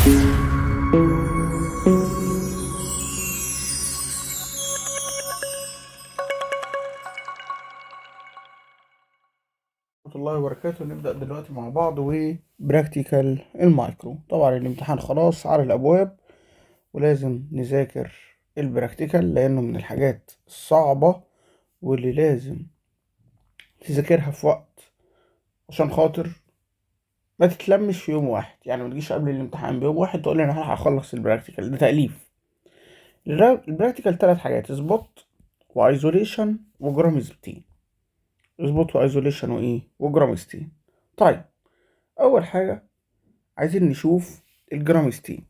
ورحمة الله وبركاته نبدأ دلوقتي مع بعض وبراكتيكال المايكرو طبعا الامتحان خلاص على الأبواب ولازم نذاكر البراكتيكال لأنه من الحاجات الصعبة واللي لازم تذاكرها في وقت عشان خاطر ما تتلمش في يوم واحد يعني ما تجيش قبل الامتحان بيوم واحد تقول لي انا هلحق اخلص البراكتيكال ده تأليف الرا- البراكتيكال تلات حاجات سبوت وايزوليشن وجرامزبتين سبوت وايزوليشن وايه وجرامستين طيب اول حاجه عايزين نشوف الجرامستين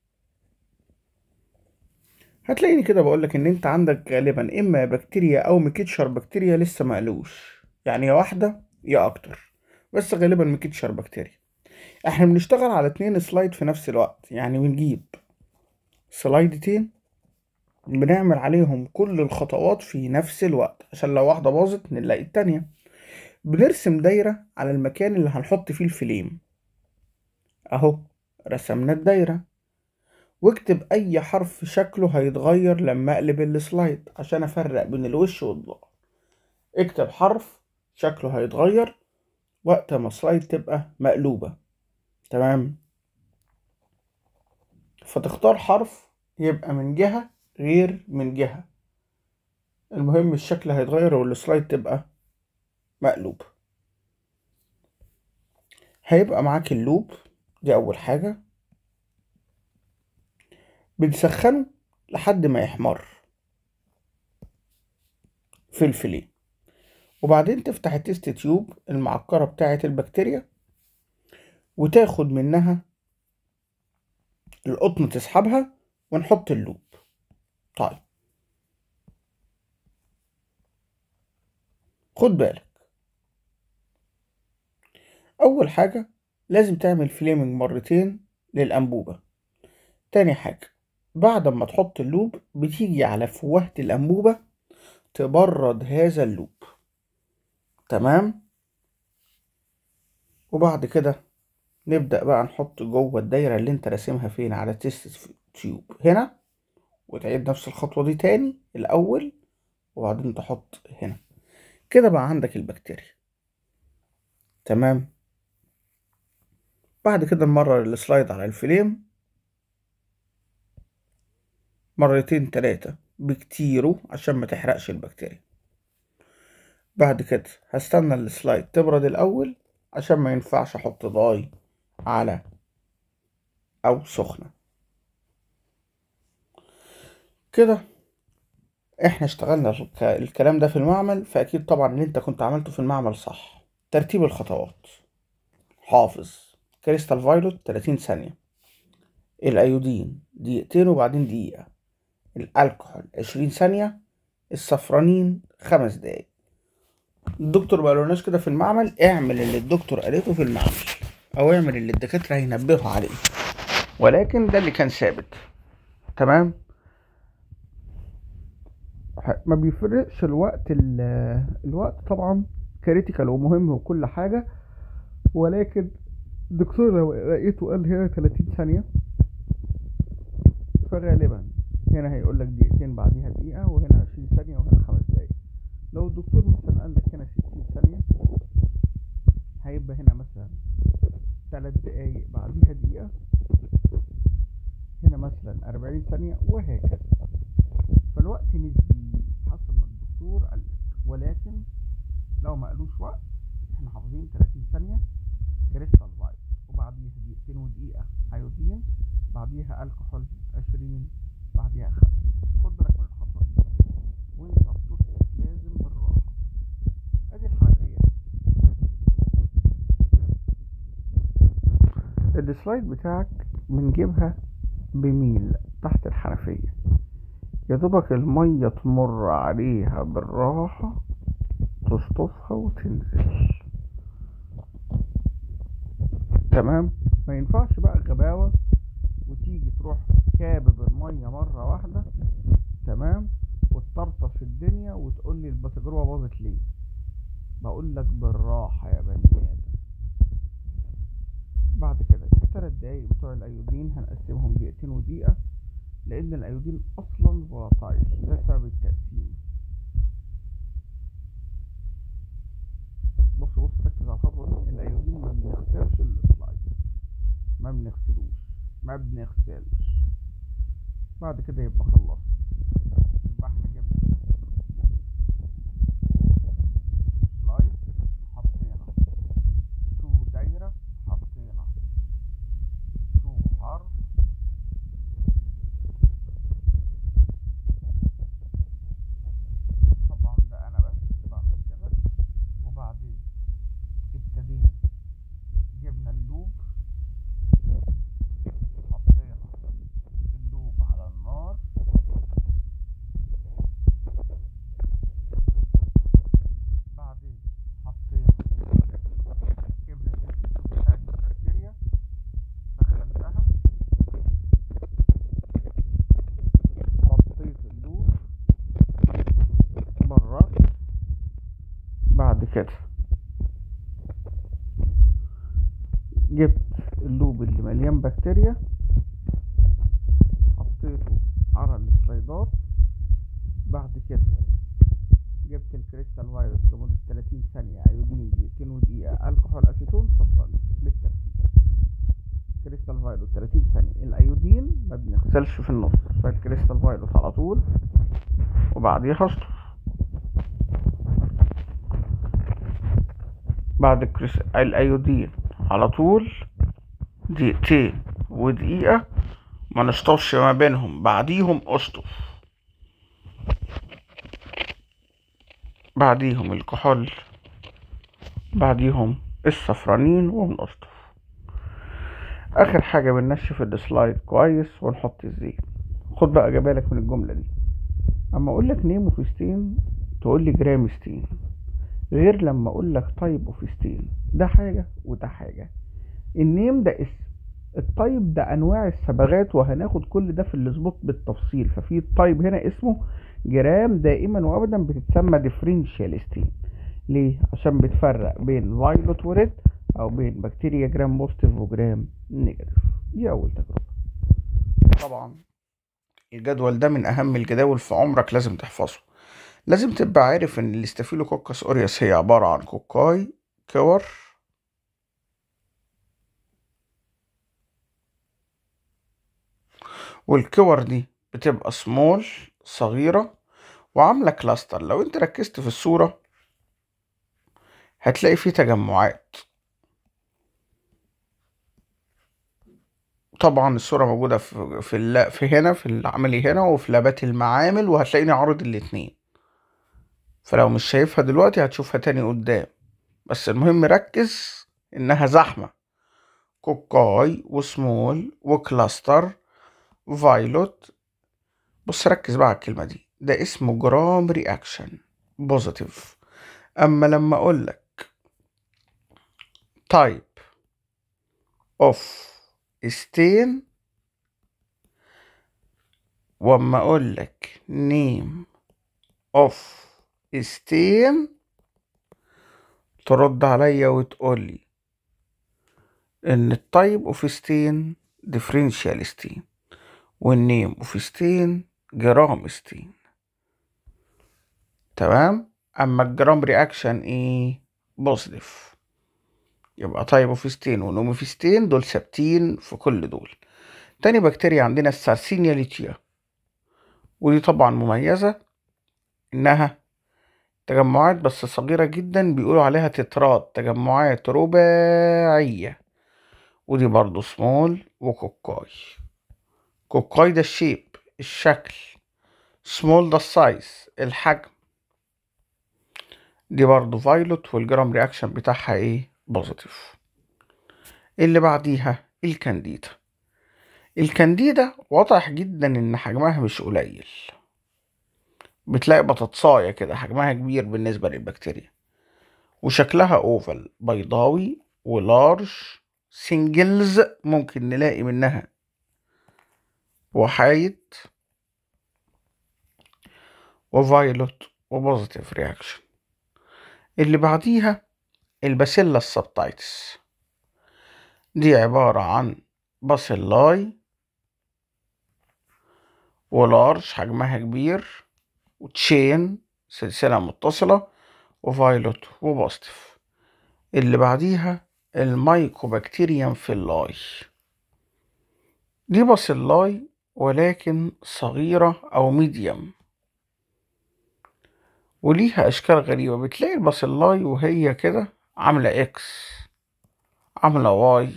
هتلاقيني كده بقولك ان انت عندك غالبا اما بكتيريا او ميكيتشر بكتيريا لسه ما قالوش يعني يا واحده يا اكتر بس غالبا ميكيتشر بكتيريا احنا بنشتغل على اتنين سلايد في نفس الوقت يعني بنجيب سلايدتين بنعمل عليهم كل الخطوات في نفس الوقت عشان لو واحدة باظت نلاقي التانية بنرسم دايرة على المكان اللي هنحط فيه الفليم اهو رسمنا الدايرة واكتب اي حرف شكله هيتغير لما اقلب السلايد عشان افرق بين الوش والظهر اكتب حرف شكله هيتغير وقت ما السلايد تبقى مقلوبة تمام فتختار حرف يبقى من جهة غير من جهة المهم الشكل هيتغير والسلايد تبقى مقلوب هيبقى معاك اللوب دي أول حاجة بنسخنه لحد ما يحمر في الفيليه وبعدين تفتح التست تيوب المعكرة بتاعة البكتيريا وتاخد منها القطن تسحبها ونحط اللوب طيب خد بالك أول حاجة لازم تعمل فليمنج مرتين للأنبوبة تاني حاجة بعد ما تحط اللوب بتيجي على فوهة الأنبوبة تبرد هذا اللوب تمام وبعد كده نبدأ بقى نحط جوه الدايرة اللي انت راسمها فين على تيست تيوب هنا وتعيد نفس الخطوة دي تاني الأول وبعدين تحط هنا كده بقى عندك البكتيريا تمام بعد كده نمرر السلايد على الفليم مرتين تلاتة بكتيره عشان ما تحرقش البكتيريا بعد كده هستنى السلايد تبرد الأول عشان ما ينفعش أحط ضاي على أو سخنة كده احنا اشتغلنا الك- الكلام ده في المعمل فأكيد طبعا اللي انت كنت عملته في المعمل صح ترتيب الخطوات حافظ كريستال فايلوت 30 ثانية الأيودين دقيقتين وبعدين دقيقة الألكحول 20 ثانية الصفرانين خمس دقايق الدكتور ما قالولناش كده في المعمل اعمل اللي الدكتور قالته في المعمل او اعمل اللي الدكاترة هينبهوا عليه ولكن ده اللي كان ثابت تمام ح- ما بيفرقش الوقت ال- الوقت طبعا كريتيكال ومهم وكل حاجة ولكن الدكتور لو لقيته قال هنا 30 ثانية فغالبا هنا هيقول لك دقيقتين بعديها دقيقة وهنا 20 ثانية وهنا خمس دقايق لو الدكتور مثلا قال لك هنا 60 ثانية هيبقى هنا مثلا تلات دقايق بعديها دقيقة هنا مثلا 40 ثانية وهكذا فالوقت نسبي حسب ما الدكتور قال لك ولكن لو ما قالوش وقت احنا حافظين 30 ثانية كريستال فايت وبعديها دقيقتين ودقيقة ايودين بعديها الكحول 20 بعديها خمسة خد بالك من الخطوة دي وانت بتصرف لازم بالراحة ادي الحنفية السلايد بتاعك بنجيبها بميل تحت الحنفية يا دوبك المية تمر عليها بالراحة تشطفها وتنزل تمام ما ينفعش بقى غباوة وتيجي تروح كابب المية مرة واحدة تمام وتطرطش الدنيا وتقول لي التجربة باظت ليه بقول لك بالراحة يا بني آدم بعد كده التلات دقايق بتوع الايودين هنقسمهم دقيقتين ودقيقة لان الايودين اصلا فولاتايل ده سبب التقسيم بص بص ركز على الخطوة دي الايودين ما بنغسلش السلايد ما بنغسلوش ما بنغسلش بعد كده يبقى خلصت يبقى احنا جبنا تو سلايد حطينا تو دايرة حطينا تو حرف طبعا ده انا بس بعمل كده وبعدين ابتدينا جبنا اللوب حطينا اللوب على النار بعدين حطينا جبنا التوب بتاعت البكتيريا سخنتها حطيت اللوب برات بعد كده جبت اللوب اللي مليان بكتيريا حطيته على السلايدات بعد كده جبت الكريستال فيروس لمدة 30 ثانية ايودين دقيقتين ودقيقة الكحول اسيتون صفرا بالترتيب كريستال فيروس 30 ثانية الايودين ما بنغسلش في النص فالكريستال فيروس على طول وبعديها اشطف بعد الكريس... الايودين على طول دقيقتين ودقيقة ما نشطفش ما بينهم بعديهم اشطف بعديهم الكحول بعديهم الصفرانين وبنشطف اخر حاجة بننشف السلايد كويس ونحط الزيت خد بقى جبالك من الجملة دي اما اقول لك نيم وفيستين تقول لي جرام ستين غير لما اقول لك طيب وفيستين ده حاجة وده حاجة النيم ده اسم الطيب ده انواع الصبغات وهناخد كل ده في السبوت بالتفصيل ففي الطيب هنا اسمه جرام دائما وابدا بتتسمى ديفرنشال ستين ليه عشان بتفرق بين فايلوت وريد او بين بكتيريا جرام بوزيتيف وجرام نيجاتيف دي اول تجربه طبعا الجدول ده من اهم الجداول في عمرك لازم تحفظه لازم تبقى عارف ان الاستافيلوكوكس اوريوس هي عباره عن كوكاي كور والكور دي بتبقى سمول صغيرة وعاملة كلاستر لو انت ركزت في الصورة هتلاقي فيه تجمعات طبعا الصورة موجودة في في, الل... في هنا في العملي هنا وفي لابات المعامل وهتلاقيني عارض الاتنين فلو مش شايفها دلوقتي هتشوفها تاني قدام بس المهم ركز انها زحمة كوكاي وسمول وكلاستر فايلوت بص ركز بقى على الكلمة دي ده اسمه جرام رياكشن بوزيتيف اما لما اقول لك تايب اوف ستين واما اقول لك نيم اوف ستين ترد عليا وتقول لي ان التايب اوف ستين ديفرنشال ستين والنيم اوف ستين جرام ستين تمام اما الجرام رياكشن ايه بوزيتيف يبقى تايب اوف ستين ونوم اوف ستين دول ثابتين في كل دول تاني بكتيريا عندنا السارسينيا ليتيا ودي طبعا مميزة انها تجمعات بس صغيرة جدا بيقولوا عليها تترات تجمعات رباعية ودي برضو سمول وكوكاي كوكاي ده الشيب الشكل سمول ده السايز الحجم دي برضو فايلوت والجرام رياكشن بتاعها ايه بوزيتيف اللي بعديها الكانديدا الكانديدا واضح جدا ان حجمها مش قليل بتلاقي بطاطساية كده حجمها كبير بالنسبة للبكتيريا وشكلها اوفل بيضاوي ولارج سنجلز ممكن نلاقي منها وحايد وفايلوت وبوزيتيف رياكشن اللي بعديها الباسيلا السبتايتس دي عبارة عن باسيلاي ولارج حجمها كبير وتشين سلسلة متصلة وفايلوت وبوستيف اللي بعديها المايكوبكتيريم فيلاي دي باسيلاي ولكن صغيرة أو ميديم وليها أشكال غريبة بتلاقي الباسيلاي وهي كده عاملة إكس عاملة واي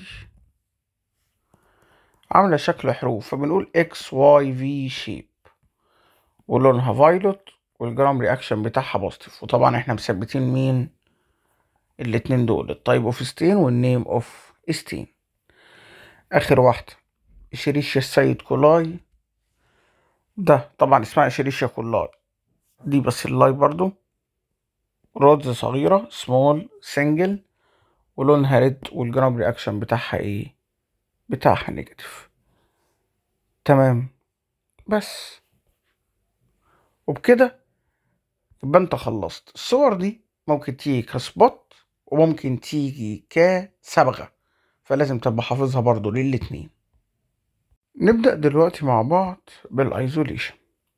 عاملة شكل حروف فبنقول إكس واي في شيب ولونها فايلوت والجرام رياكشن بتاعها بوزيتيف وطبعا احنا مثبتين مين الاتنين دول التايب اوف ستين والنيم اوف ستين اخر واحدة اشيريشيا السيد كولاي ده طبعا اسمها اشيريشيا كولاي دي بس اللاي برضو رودز صغيرة سمول سنجل ولونها ريد والجرام رياكشن بتاعها ايه بتاعها نيجاتيف تمام بس وبكده يبقى انت خلصت الصور دي ممكن تيجي كسبوت وممكن تيجي كصبغة فلازم تبقى حافظها برضو للاتنين نبدأ دلوقتي مع بعض بالايزوليشن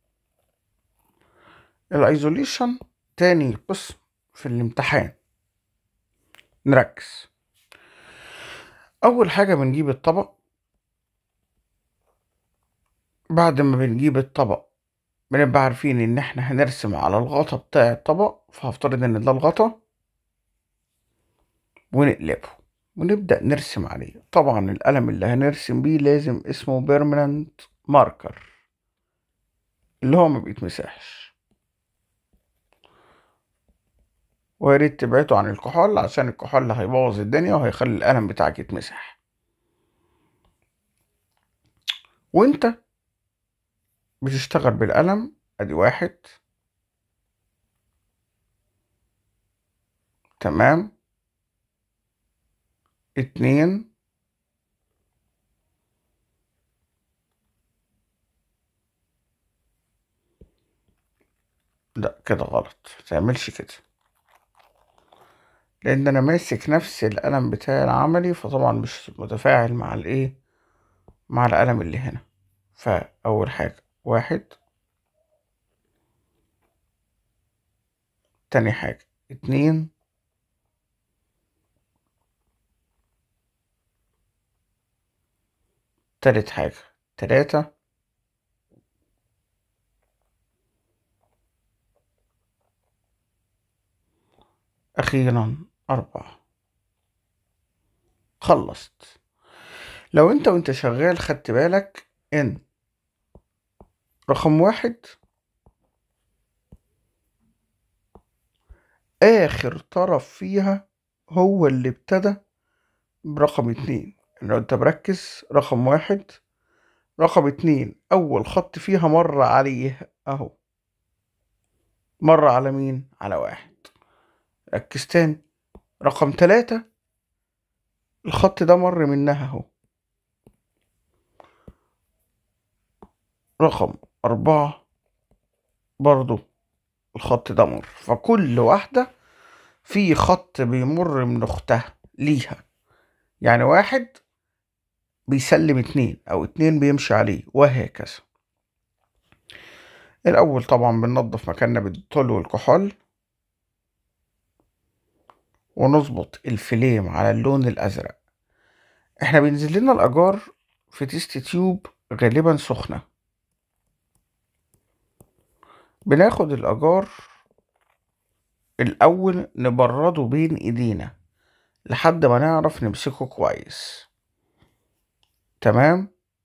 الايزوليشن تاني قسم في الامتحان نركز اول حاجة بنجيب الطبق بعد ما بنجيب الطبق بنبقى عارفين ان احنا هنرسم على الغطا بتاع الطبق فهفترض ان ده الغطا ونقلبه ونبدأ نرسم عليه طبعا القلم اللي هنرسم بيه لازم اسمه بيرمننت ماركر اللي هو ما بيتمسحش ويا ريت تبعدوا عن الكحول عشان الكحول هيبوظ الدنيا وهيخلي القلم بتاعك يتمسح وانت بتشتغل بالقلم ادي واحد تمام اتنين لا كده غلط متعملش كده لان انا ماسك نفس القلم بتاعي العملي فطبعا مش متفاعل مع الايه مع القلم اللي هنا فاول حاجة واحد تاني حاجة اتنين تالت حاجة تلاتة أخيرا أربعة خلصت لو انت وانت شغال خدت بالك ان رقم واحد آخر طرف فيها هو اللي ابتدى برقم اتنين لو انت مركز رقم واحد رقم اتنين أول خط فيها مر عليه أهو مر على مين؟ على واحد ركز تاني رقم تلاتة الخط ده مر منها أهو رقم أربعة برضو الخط ده مر فكل واحدة في خط بيمر من أختها ليها يعني واحد بيسلم اتنين أو اتنين بيمشي عليه وهكذا الأول طبعا بننضف مكاننا بالديتول والكحول ونظبط الفليم على اللون الأزرق احنا بينزل لنا الأجار في تيست تيوب غالبا سخنة بناخد الأجار الأول نبرده بين إيدينا لحد ما نعرف نمسكه كويس تمام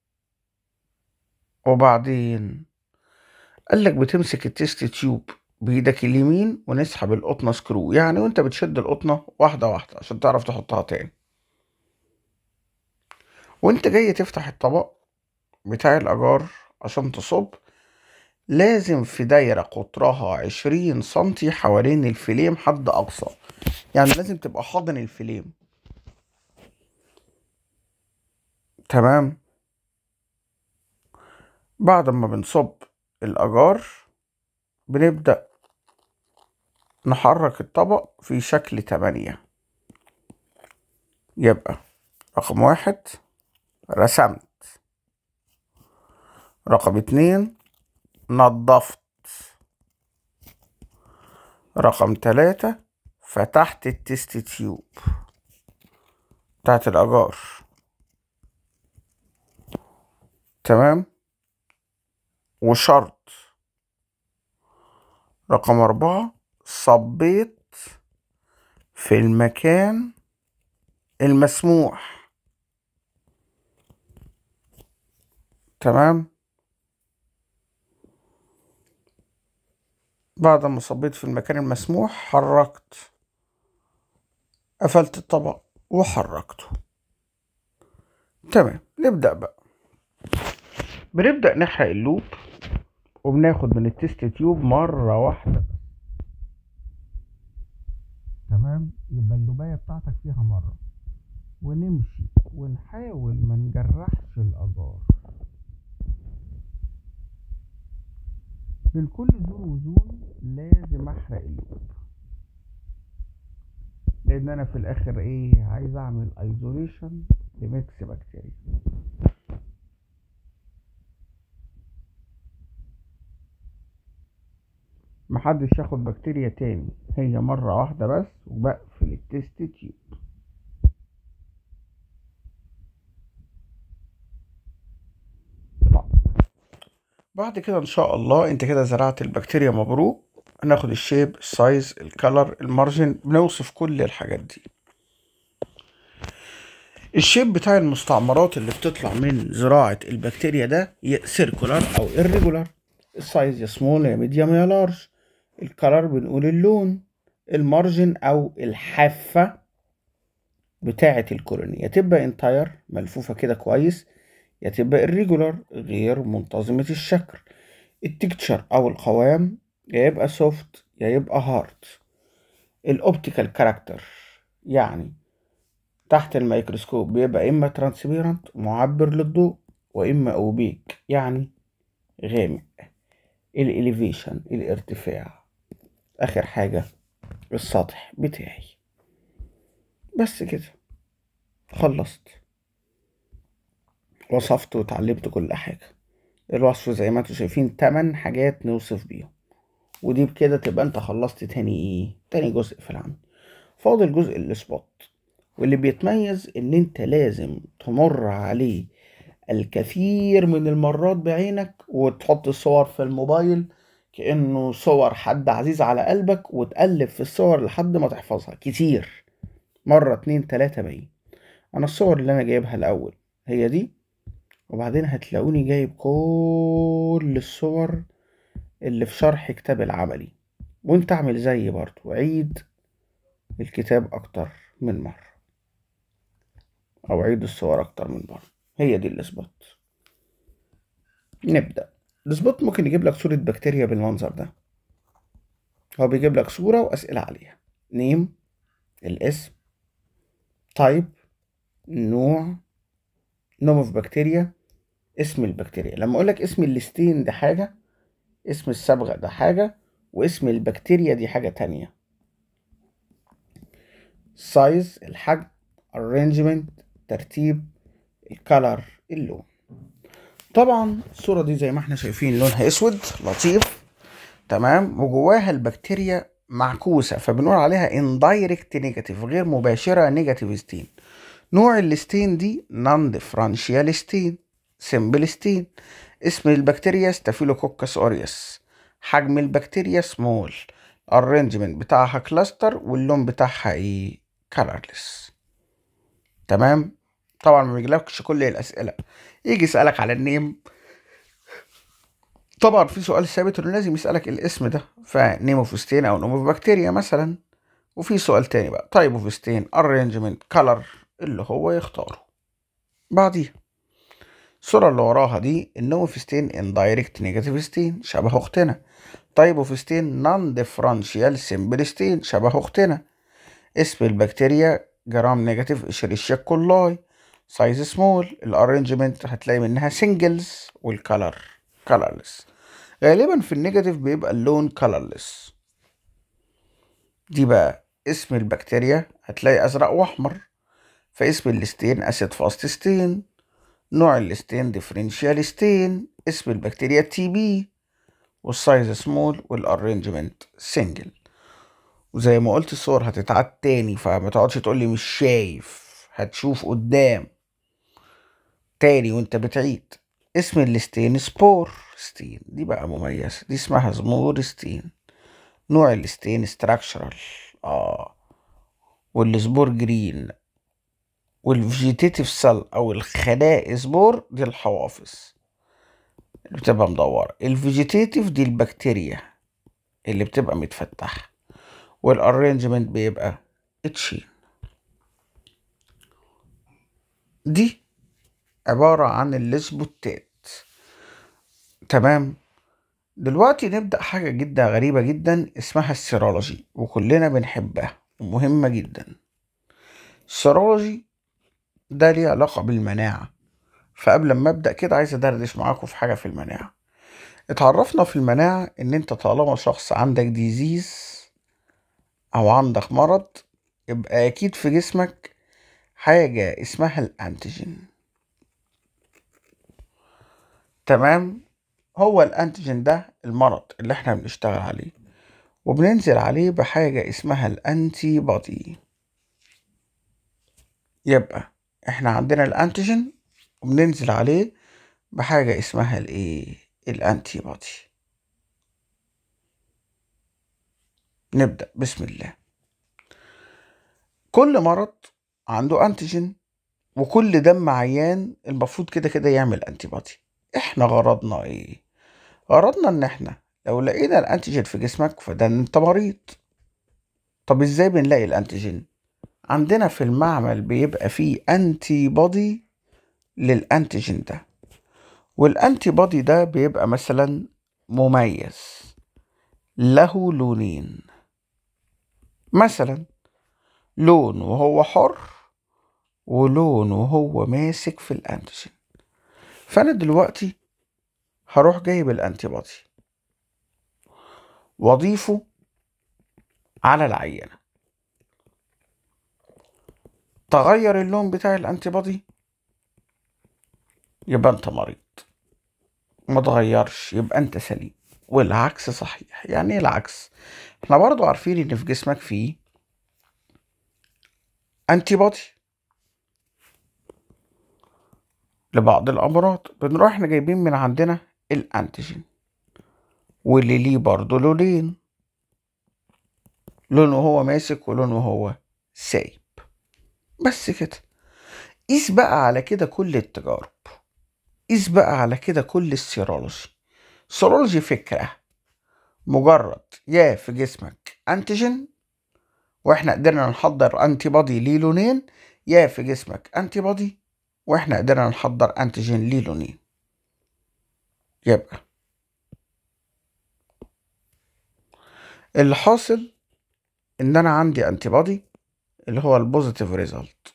وبعدين قالك بتمسك التيست تيوب بإيدك اليمين ونسحب القطنة سكرو يعني وانت بتشد القطنة واحدة واحدة عشان تعرف تحطها تاني وانت جاي تفتح الطبق بتاع الأجار عشان تصب لازم في دايرة قطرها عشرين سنتي حوالين الفليم حد أقصى يعني لازم تبقى حاضن الفليم تمام بعد ما بنصب الأجار بنبدأ نحرك الطبق في شكل تمانية يبقى رقم واحد رسمت رقم اتنين نظفت رقم تلاتة فتحت التست تيوب بتاعت الأجار تمام وشرط رقم أربعة صبيت في المكان المسموح تمام بعد ما صبيت في المكان المسموح حركت قفلت الطبق وحركته تمام نبدأ بقى بنبدأ نحرق اللوب وبناخد من التست تيوب مرة واحدة تمام يبقى اللوباية بتاعتك فيها مرة ونمشي ونحاول ما نجرحش الأجار بين كل زون وزون لازم احرق اللوب لان انا في الاخر ايه عايز اعمل ايزوليشن لميكس بكتيريا محدش ياخد بكتيريا تاني هي مرة واحدة بس وبقفل التست تيوب بعد كده ان شاء الله انت كده زرعت البكتيريا مبروك هناخد الشيب السايز الكالر المارجن بنوصف كل الحاجات دي الشيب بتاع المستعمرات اللي بتطلع من زراعة البكتيريا ده يا سيركولار او irregular السايز يا سمول يا ميديوم يا لارج الكالر بنقول اللون المارجن او الحافة بتاعة الكولوني يا تبقى انتاير ملفوفة كده كويس يا تبقى irregular غير منتظمة الشكل التكتشر أو القوام يا يبقى سوفت يا يبقى هارد الأوبتيكال كاركتر يعني تحت الميكروسكوب بيبقى إما ترانسبيرنت معبر للضوء وإما أوبيك يعني غامق الإليفيشن الارتفاع آخر حاجة السطح بتاعي بس كده خلصت وصفت واتعلمت كل حاجة الوصف زي ما انتوا شايفين تمن حاجات نوصف بيهم ودي بكده تبقى انت خلصت تاني ايه تاني جزء في العمل فاضل جزء السبوت واللي بيتميز ان انت لازم تمر عليه الكثير من المرات بعينك وتحط الصور في الموبايل كأنه صور حد عزيز على قلبك وتقلب في الصور لحد ما تحفظها كتير مرة اتنين تلاتة باين انا الصور اللي انا جايبها الاول هي دي وبعدين هتلاقوني جايب كل الصور اللي في شرح كتاب العملي وانت اعمل زيي برضو عيد الكتاب اكتر من مرة او عيد الصور اكتر من مرة هي دي السبوت نبدأ السبوت ممكن يجيب لك صورة بكتيريا بالمنظر ده هو بيجيب لك صورة وأسئلة عليها نيم الاسم تايب نوع نوم اوف بكتيريا اسم البكتيريا لما اقول لك اسم الليستين ده حاجة اسم الصبغة ده حاجة واسم البكتيريا دي حاجة تانية سايز الحجم arrangement ترتيب الكالر اللون طبعا الصورة دي زي ما احنا شايفين لونها اسود لطيف تمام وجواها البكتيريا معكوسة فبنقول عليها indirect negative غير مباشرة نيجاتيف ستين نوع الستين دي نون ديفرانشيال ستين سمبل ستين اسم البكتيريا ستافيلوكوكس اوريوس حجم البكتيريا سمول الارينجمنت بتاعها كلاستر واللون بتاعها ايه كلرلس تمام طبعا ما بيجيلكش كل الاسئله يجي يسالك على النيم طبعا في سؤال ثابت انه لازم يسالك الاسم ده فنيموفستين او نوموفبكتيريا مثلا وفي سؤال تاني بقى تايب اوف ستين ارينجمنت كلر اللي هو يختاره بعديها الصورة اللي وراها دي النوموفستين اندايركت نيجاتيف ستين شبه اختنا تايب اوف ستين نون ديفرانشيال سمبل ستين شبه اختنا اسم البكتيريا جرام نيجاتيف اشريشيا كولاي سايز سمول الارينجمنت هتلاقي منها سنجلز والكالر كالرلس غالبا في النيجاتيف بيبقى اللون كالرلس دي بقى اسم البكتيريا هتلاقي ازرق واحمر فاسم الستين اسيد فاست ستين نوع الستين ديفرنشيال ستين اسم البكتيريا تي بي والسايز سمول والارينجمنت سنجل وزي ما قلت الصور هتتعاد تاني فما تقعدش تقول لي مش شايف هتشوف قدام تاني وانت بتعيد اسم الستين سبور ستين دي بقى مميزة دي اسمها زمور ستين نوع الستين ستراكشرال اه والسبور جرين والفيجيتيتيف سيل او الخلايا سبور دي الحوافظ اللي بتبقى مدورة الفيجيتيتيف دي البكتيريا اللي بتبقى متفتحة والارينجمنت بيبقى اتشين دي عبارة عن الاسبوتات تمام دلوقتي نبدأ حاجة جدا غريبة جدا اسمها السيرولوجي وكلنا بنحبها ومهمة جدا السيرولوجي ده ليه علاقة بالمناعة فقبل ما ابدأ كده عايز ادردش معاكم في حاجة في المناعة اتعرفنا في المناعة ان انت طالما شخص عندك ديزيز او عندك مرض يبقى اكيد في جسمك حاجة اسمها الانتيجين تمام هو الانتيجين ده المرض اللي احنا بنشتغل عليه وبننزل عليه بحاجة اسمها الانتي بودي يبقى احنا عندنا الانتيجين وبننزل عليه بحاجة اسمها الايه الانتي بودي نبدأ بسم الله كل مرض عنده انتيجين وكل دم عيان المفروض كده كده يعمل انتي بودي احنا غرضنا ايه غرضنا ان احنا لو لقينا الانتيجين في جسمك فده انت مريض طب ازاي بنلاقي الانتيجين عندنا في المعمل بيبقى فيه انتي بودي للانتيجين ده والانتي بودي ده بيبقى مثلا مميز له لونين مثلا لون وهو حر ولون وهو ماسك في الانتيجين فانا دلوقتي هروح جايب الانتي بودي واضيفه على العينة تغير اللون بتاع الانتي بودي يبقى انت مريض ما تغيرش يبقى انت سليم والعكس صحيح يعني ايه العكس احنا برضو عارفين ان في جسمك فيه انتي بودي لبعض الامراض بنروح احنا جايبين من عندنا الانتيجين واللي ليه برضه لونين لون وهو ماسك ولون وهو سايب بس كده قيس بقى على كده كل التجارب قيس بقى على كده كل السيرولوجي السيرولوجي فكرة مجرد يا في جسمك انتيجين واحنا قدرنا نحضر انتي بودي ليه لونين يا في جسمك انتي بودي واحنا قدرنا نحضر انتيجين ليه لونين يبقى اللي حاصل ان انا عندي انتي بودي اللي هو البوزيتيف ريزلت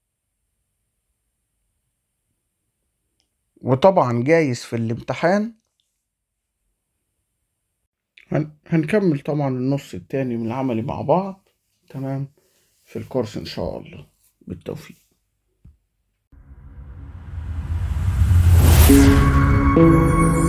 وطبعا جايز في الامتحان هن... هنكمل طبعا النص التاني من العملي مع بعض تمام في الكورس ان شاء الله بالتوفيق thank you